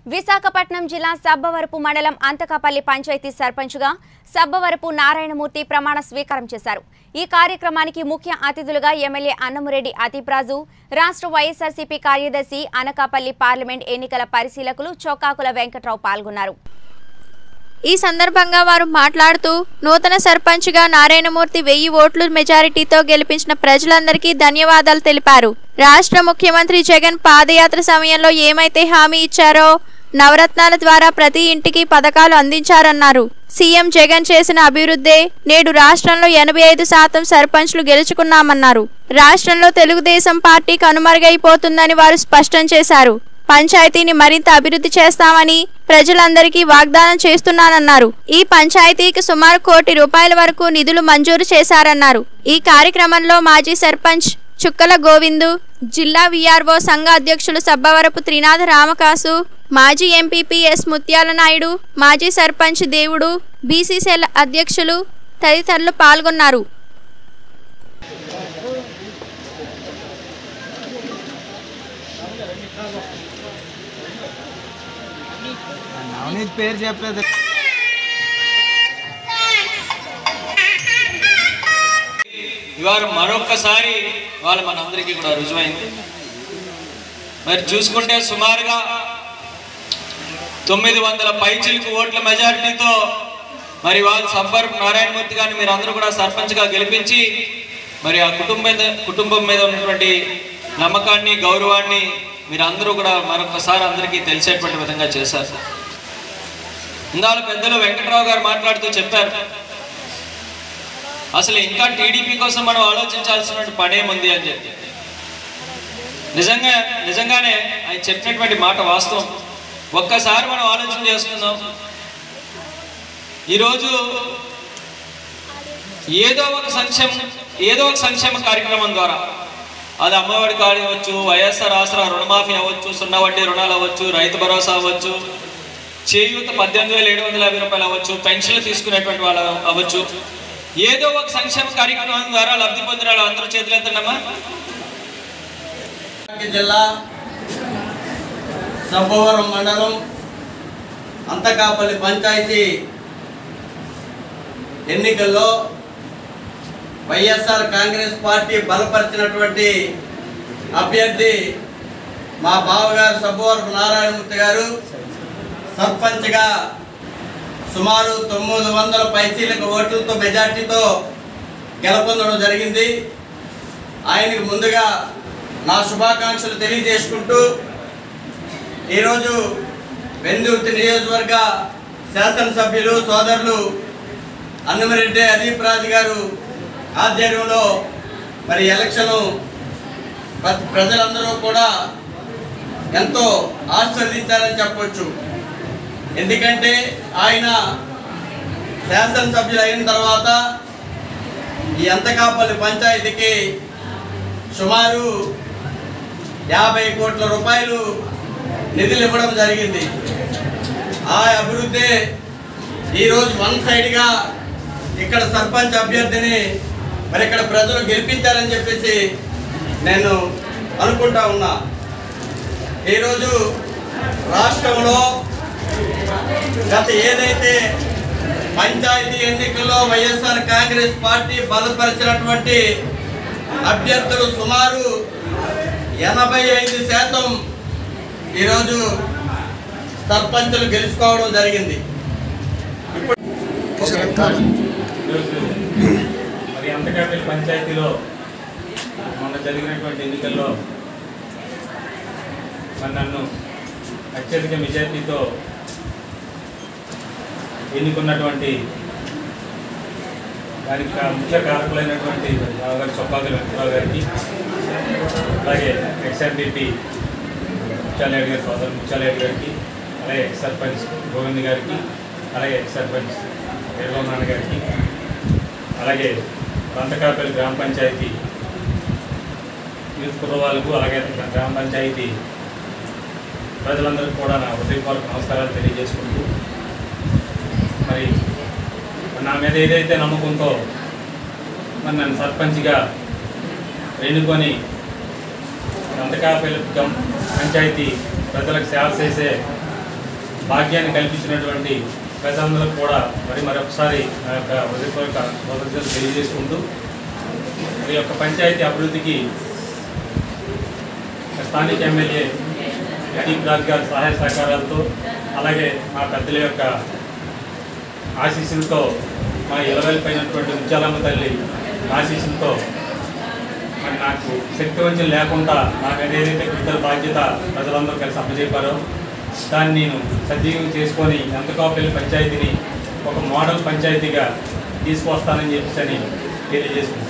విశాఖపట్నం జిల్లా సబ్బవరపు మండలం అంతకాపల్లి పంచాయతీ సర్పంచ్గా సబ్బవరపు నారాయణమూర్తి ప్రమాణ స్వీకారం చేశారు ఈ కార్యక్రమానికి ముఖ్య అతిథులుగా ఎమ్మెల్యే అన్నమురెడ్డి అతిప్రాజు రాష్ట్ర వైఎస్ఆర్సీపీ కార్యదర్శి అనకాపల్లి పార్లమెంట్ ఎన్నికల పరిశీలకులు చొక్కాకుల వెంకట్రావు పాల్గొన్నారు ఈ సందర్భంగా వారు మాట్లాడుతూ నూతన సర్పంచ్గా నారాయణమూర్తి వెయ్యి ఓట్లు మెజారిటీతో గెలిపించిన ప్రజలందరికీ ధన్యవాదాలు తెలిపారు రాష్ట్ర ముఖ్యమంత్రి జగన్ పాదయాత్ర సమయంలో ఏమైతే హామీ ఇచ్చారో నవరత్నాల ద్వారా ప్రతి ఇంటికి పథకాలు అందించారన్నారు సీఎం జగన్ చేసిన అభివృద్ధే నేడు రాష్ట్రంలో ఎనభై ఐదు శాతం సర్పంచ్లు గెలుచుకున్నామన్నారు రాష్ట్రంలో తెలుగుదేశం పార్టీ కనుమరుగైపోతుందని వారు స్పష్టం చేశారు పంచాయతీని మరింత అభివృద్ధి చేస్తామని ప్రజలందరికీ వాగ్దానం చేస్తున్నానన్నారు ఈ పంచాయతీకి సుమారు కోటి రూపాయల వరకు నిధులు మంజూరు చేశారన్నారు ఈ కార్యక్రమంలో మాజీ సర్పంచ్ చుక్కల గోవిందు జిల్లా విఆర్ఓ సంఘ అధ్యక్షులు సబ్బవరపు త్రినాథ రామకాసు మాజీ ఎంపీపీ ఎస్ ముత్యాల నాయుడు మాజీ సర్పంచ్ దేవుడు బీసీసీఎల్ అధ్యక్షులు తదితరులు పాల్గొన్నారు నవనీత్ పేరు చెప్పలేదు ఇవాళ మరొక్కసారి వాళ్ళ మనందరికీ కూడా రుజువైంది మరి చూసుకుంటే సుమారుగా తొమ్మిది వందల పైచిలకు ఓట్ల మెజారిటీతో మరి వాళ్ళు సంపర్ నారాయణమూర్తి గారిని మీరు అందరూ కూడా సర్పంచ్గా గెలిపించి మరి ఆ కుటుంబం మీద కుటుంబం మీద ఉన్నటువంటి నమ్మకాన్ని గౌరవాన్ని మీరు అందరూ కూడా మరొకసారి అందరికీ తెలిసేటువంటి విధంగా చేశారు ఇందాల పెద్దలు వెంకట్రావు గారు మాట్లాడుతూ చెప్పారు అసలు ఇంకా టీడీపీ కోసం మనం ఆలోచించాల్సిన పనేముంది అని చెప్పి నిజంగా నిజంగానే ఆయన చెప్పినటువంటి మాట వాస్తవం ఒక్కసారి మనం ఆలోచన చేసుకుందాం ఈరోజు ఏదో ఒక సంక్షేమ ఏదో ఒక సంక్షేమ కార్యక్రమం ద్వారా అది అమ్మఒడి కార్డు అవ్వచ్చు వైఎస్ఆర్ ఆసరా రుణమాఫీ అవ్వచ్చు సున్నా వడ్డీ రుణాలు అవ్వచ్చు రైతు భరోసా అవ్వచ్చు చేయూత పద్దెనిమిది వేల ఏడు వందల యాభై రూపాయలు అవ్వచ్చు పెన్షన్లు తీసుకునేటువంటి వాళ్ళు అవ్వచ్చు ఏదో ఒక సంక్షేమ కార్యక్రమం ద్వారా లబ్ధి పొందిన వాళ్ళు అందరూ చేతులు ఎత్తండమ్మా విశాఖ జిల్లా సబ్బవరం మండలం అంతకాపల్లి పంచాయతీ ఎన్నికల్లో వైఎస్ఆర్ కాంగ్రెస్ పార్టీ బలపరిచినటువంటి అభ్యర్థి మా బావగారు సబ్బవరపు నారాయణమూర్తి గారు సర్పంచ్గా సుమారు తొమ్మిది వందల పైచీలకు ఓట్లతో మెజార్టీతో గెలుపొందడం జరిగింది ఆయనకు ముందుగా నా శుభాకాంక్షలు తెలియజేసుకుంటూ ఈరోజు వెందుర్తి నియోజకవర్గ శాసనసభ్యులు సోదరులు అన్నమరెడ్డి అదీప్ రాజు గారు ఆధ్వర్యంలో మరి ఎలక్షను ప్రతి ప్రజలందరూ కూడా ఎంతో ఆశీర్వదించారని చెప్పొచ్చు ఎందుకంటే ఆయన శాసనసభ్యులు అయిన తర్వాత ఈ అంతకాపల్లి పంచాయతీకి సుమారు యాభై కోట్ల రూపాయలు నిధులు ఇవ్వడం జరిగింది ఆ అభివృద్ధి ఈరోజు వన్ సైడ్గా ఇక్కడ సర్పంచ్ అభ్యర్థిని మరి ఇక్కడ ప్రజలు గెలిపించారని చెప్పేసి నేను అనుకుంటా ఉన్నా ఈరోజు రాష్ట్రంలో గత ఏదైతే పంచాయతీ ఎన్నికల్లో వైఎస్ఆర్ కాంగ్రెస్ పార్టీ బలపరిచినటువంటి అభ్యర్థులు సుమారు ఎనభై ఐదు శాతం ఈరోజు సర్పంచులు గెలుచుకోవడం జరిగింది ఈరోజు మరి అంతకాపల్లి పంచాయతీలో మొన్న జరిగినటువంటి ఎన్నికల్లో మరి నన్ను అత్యధిక మెజార్టీతో ఎన్నుకున్నటువంటి దానికి కా- ముఖ్య కారకులైనటువంటి రావు గారి చొప్పాకుల వెంకటరావు గారికి అలాగే ఎక్స్ఆర్డిపి ముత్యాలరెడ్డి గారి సోదరు ముత్యాలరెడ్డి గారికి అలాగే ఎక్స్ సర్పంచ్ గోవింద్ గారికి అలాగే ఎక్స్ సర్పంచ్ నాన్న గారికి అలాగే రంతకాపల్లి గ్రామ పంచాయతీ యూత్ కుర్రవాళ్ళకు అలాగే గ్రామ పంచాయతీ ప్రజలందరికీ కూడా నా హృదయపూర్వక నమస్కారాలు తెలియజేసుకుంటూ మరి నా మీద ఏదైతే నమ్మకంతో మరి నన్ను సర్పంచ్గా ఎన్నుకొని అంతకాపల్లి గం- పంచాయతీ ప్రజలకు సేవ చేసే భాగ్యాన్ని కల్పించినటువంటి ప్రజలందరికీ కూడా మరి మరొకసారి నా యొక్క హృదయపూర్వక కృతజ్ఞతలు తెలియజేసుకుంటూ ఈ యొక్క పంచాయతీ అభివృద్ధికి స్థానిక ఎమ్మెల్యే అదీప్ రాజ్ గారి సహాయ సహకారాలతో అలాగే మా పెద్దల యొక్క ఆశీస్సులతో మా ఇలవెల్పైనటువంటి ముత్యాలమ్మ తల్లి ఆశీస్సులతో మరి నాకు శక్తి వంచన లేకుండా నాకు ఏదైతే కృతజ్ఞత బాధ్యత ప్రజలందరూ కలిసి అప్పచెప్పారో దాన్ని నేను సజీవం చేసుకొని ఎంతకాపల్లి పంచాయతీని ఒక మోడల్ పంచాయతీగా తీసుకొస్తానని చెప్పేసి అని తెలియజేసుకుంటాను